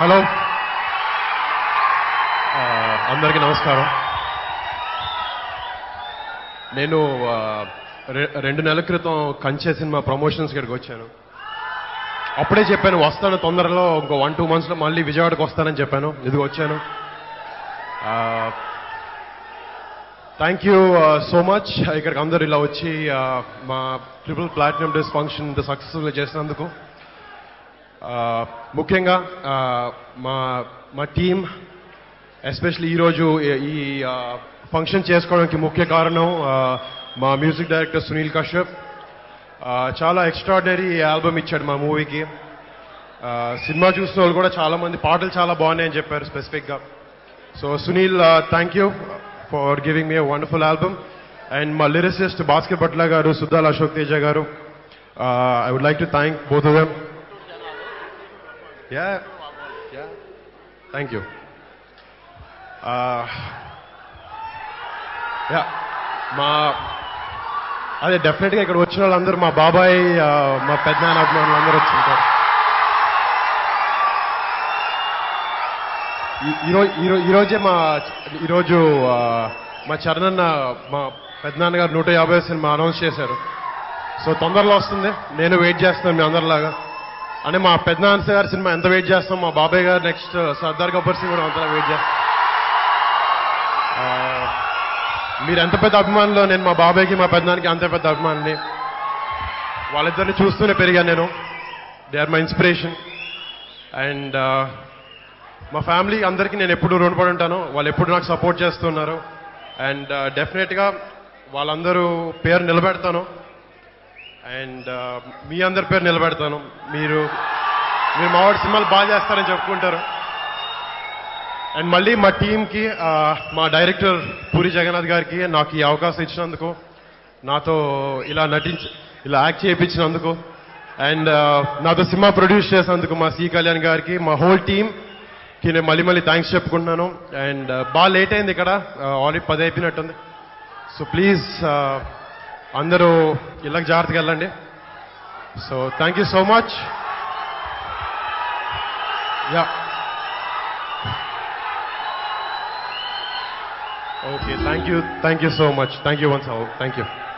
hello ఆ, అందరికీ నమస్కారం నేను ఆ, రె- రెండు నెలల క్రితం కంచే సినిమా ప్రమోషన్స్ ఇక్కడికి వచ్చాను అప్పుడే చెప్పాను వస్తాను తొందరలో ఇంకో వన్ టూ మంత్స్లో మళ్ళీ విజయవాడకు వస్తానని చెప్పాను ఇదిగో వచ్చాను థ్యాంక్ యూ సో మచ్ ఇక్కడికి అందరు ఇలా వచ్చి ఆ, మా ట్రిపుల్ ప్లాటినం డేస్ ఫంక్షన్ ఇంత సక్సెస్ఫుల్గా చేసినందుకు ఆ, ముఖ్యంగా ఆ, మా మా టీం ఎస్పెషల్లీ ఈరోజు ఈ- ఈ ఫంక్షన్ చేసుకోవడానికి ముఖ్య కారణం ఆ, మా మ్యూజిక్ డైరెక్టర్ సునీల్ కశ్యప్ ఆ, చాలా ఎక్స్ట్రాడినరీ ఆల్బమ్ ఇచ్చాడు మా మూవీకి సినిమా చూసిన వాళ్ళు కూడా చాలా మంది పాటలు చాలా బాగున్నాయని చెప్పారు స్పెసిఫిక్గా so Sunil thank you for giving me wonderful album and మా lyricist Bhaskar Bhatla garu Suddala Ashok Teja garu I would like to thank both of them yeah yeah thank you yeah మా అదే డెఫినెట్గా ఇక్కడ వచ్చిన వాళ్ళందరూ మా బాబాయ్ ఆ, మా పెద్దనాన్న అభిమానులు అందరూ వచ్చింటారు ఈ- ఈరోజు ఈరో- ఈరోజే మా ఈరోజు ఆ, మా చరణన్న మా పెద్దనాన్న గారు నూట యాభై సినిమా అనౌన్స్ చేశారు సో తొందరలో వస్తుంది నేను వెయిట్ చేస్తున్నాను మీ అందరిలాగా అంటే మా పెద్దనాన్న గారి సినిమా ఎంత వెయిట్ చేస్తాం మా బాబాయ్ గారు నెక్స్ట్ సర్దార్ గబ్బర్ సింగ్ కూడా అంతలా వెయిట్ చేస్తాం ఆ, మీరు ఎంత పెద్ద అభిమానులు నేను మా బాబాయ్కి మా పెద్దనానికి అంతే పెద్ద అభిమానిని వాళ్ళిద్దరిని చూస్తూనే పెరిగాను నేను they are my inspiration and మా ఫ్యామిలీ అందరికీ నేను ఎప్పుడు రుణపడి ఉంటాను వాళ్ళు ఎప్పుడు నాకు సపోర్ట్ చేస్తున్నారు అండ్ డెఫినెట్గా వాళ్ళందరూ పేరు నిలబెడతాను అండ్ మీ అందరి పేరు నిలబెడతాను మీరు మీరు మావాడి సినిమాలు బాగా చేస్తారని చెప్పుకుంటారు అండ్ మళ్ళీ మా టీంకి మా డైరెక్టర్ పూరి జగన్నాథ్ గారికి నాకు ఈ అవకాశం ఇచ్చినందుకు నాతో ఇలా నటించి ఇలా యాక్ట్ చేయించినందుకు అండ్ నాతో సినిమా ప్రొడ్యూస్ చేసినందుకు మా సి కళ్యాణ్ గారికి మా హోల్ టీమ్కి నేను మళ్ళీ మళ్ళీ థ్యాంక్స్ చెప్పుకుంటున్నాను అండ్ బాగా లేట్ అయింది ఇక్కడ ఆల్రెడీ పది అయిపోయినట్టుంది సో ప్లీజ్ అందరూ ఇళ్ళకి జాగ్రత్తగా వెళ్ళండి so thank you so much yeah okay thank you thank you so much thank you once thank you